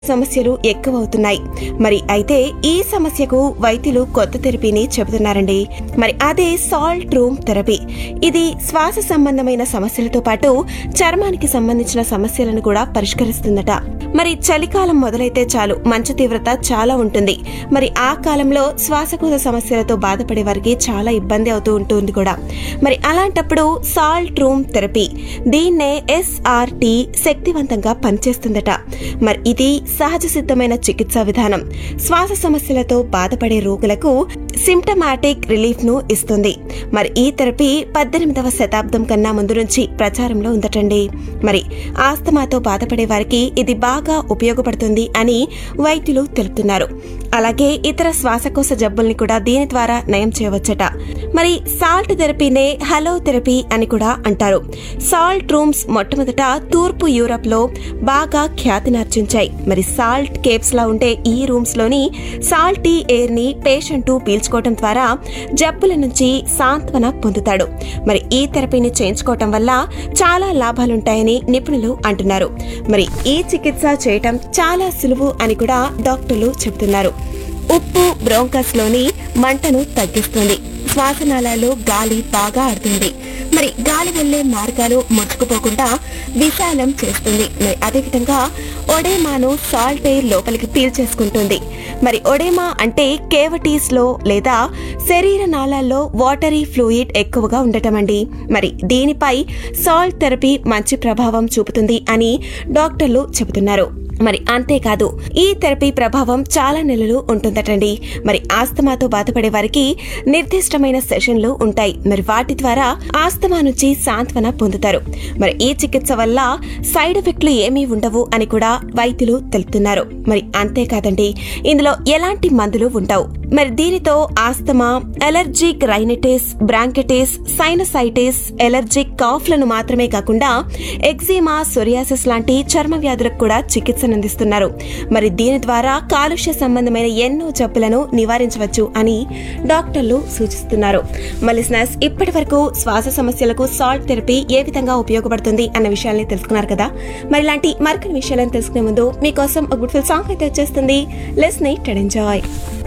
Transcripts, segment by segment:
సమస్యలు ఎక్కువ అవుతున్నాయి మరి అయితే ఈ సమస్యకు వైద్యులు కొత్త థెరపీని చెబుతున్నారండి మరి అదే సాల్ట్ రూమ్ థెరపీ ఇది శ్వాస సంబంధమైన సమస్యలతో పాటు చర్మానికి సంబంధించిన సమస్యలను కూడా పరిష్కరిస్తుందట మరి చలికాలం మొదలైతే చాలు మంచు తీవ్రత చాలా ఉంటుంది మరి ఆ కాలంలో శ్వాసకోశ సమస్యలతో బాధపడే వారికి చాలా ఇబ్బంది అవుతూ ఉంటుంది కూడా మరి అలాంటప్పుడు సాల్ట్ రూమ్ థెరపీ దీన్నే ఎస్ఆర్టి శక్తివంతంగా పనిచేస్తుందట మరి ఇది సహజ సిద్ధమైన చికిత్సా విధానం శ్వాస సమస్యలతో బాధపడే రోగులకు సిమ్టమాటిక్ రిలీఫ్ ను ఇస్తుంది మరి ఈ థెరపీ పద్దెనిమిదవ శతాబ్దం కన్నా ముందు నుంచి ప్రచారంలో ఉందటండి మరి ఆస్తమాతో బాధపడే వారికి ఇది బాగా ఉపయోగపడుతుంది అని వైద్యులు తెలుపుతున్నారు అలాగే ఇతర శ్వాసకోశ జబ్బుల్ని కూడా దీని ద్వారా నయం చేయవచ్చట మరి సాల్ట్ థెరపీనే హలో థెరపీ అని కూడా అంటారు సాల్ట్ రూమ్స్ మొట్టమొదట తూర్పు యూరప్ లో బాగా ఖ్యాతినార్జించాయి మరి సాల్ట్ కేప్స్ లా ఉండే ఈ రూమ్స్ లోని సాల్టీ ఎయిర్ ని పేషెంట్ పీల్చుకోవటం ద్వారా జబ్బుల నుంచి సాంత్వన పొందుతాడు మరి ఈ థెరపీని చేయించుకోవటం వల్ల చాలా లాభాలుంటాయని నిపుణులు అంటున్నారు మరి ఈ చికిత్స చేయటం చాలా సులువు అని కూడా డాక్టర్లు చెబుతున్నారు ఉప్పు బ్రోంకస్ లోని మంటను తగ్గిస్తుంది శ్వాసనాళాల్లో గాలి బాగా ఆడుతుంది మరి గాలి వెళ్లే మార్గాలు ముడుచుకుపోకుండా విశాలం చేస్తుంది మరి అదేవిధంగా ఒడేమాను సాల్ట్ ఎయిర్ లోపలికి పీల్చేసుకుంటుంది మరి ఒడేమా అంటే కేవటీస్ లో లేదా శరీర నాళాల్లో వాటరీ ఫ్లూయిడ్ ఎక్కువగా ఉండటం అండి మరి దీనిపై సాల్ట్ థెరపీ మంచి ప్రభావం చూపుతుంది అని డాక్టర్లు చెబుతున్నారు మరి అంతేకాదు ఈ థెరపీ ప్రభావం చాలా నెలలు ఉంటుందటండి మరి ఆస్తమాతో బాధపడే వారికి నిర్దిష్టమైన సెషన్లు ఉంటాయి మరి వాటి ద్వారా ఆస్తమా నుంచి సాంత్వన పొందుతారు మరి ఈ చికిత్స వల్ల సైడ్ ఎఫెక్ట్లు ఏమీ ఉండవు అని కూడా వైద్యులు తెలుపుతున్నారు మరి అంతేకాదండి ఇందులో ఎలాంటి మందులు ఉండవు మరి దీనితో asthma allergic rhinitis bronchitis sinusitis allergic కాఫ్లను మాత్రమే కాకుండా ఎగ్జిమా సొరియాసిస్ లాంటి చర్మ వ్యాధులకు కూడా చికిత్సను అందిస్తున్నారు మరి దీని ద్వారా కాలుష్య సంబంధమైన ఎన్నో జబ్బులను నివారించవచ్చు అని డాక్టర్లు సూచిస్తున్నారు మలిస్నస్ ఇప్పటి వరకు శ్వాస సమస్యలకు సాల్ట్ థెరపీ ఏ విధంగా ఉపయోగపడుతుంది అన్న విషయాల్ని తెలుసుకున్నారు కదా మరి ఇలాంటి మరికొన్ని విషయాలను తెలుసుకునే ముందు మీకోసం ఒక బ్యూటిఫుల్ సాంగ్ అయితే వచ్చేస్తుంది లెస్ నైట్ అండ్ ఎంజాయ్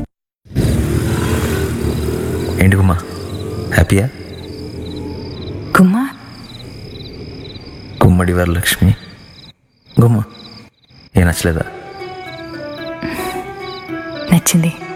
ఏంటి గుమ్మా హ్యాపీయా గుమ్మా గుమ్మడి వరలక్ష్మి గుమ్మ ఏ నచ్చలేదా నచ్చింది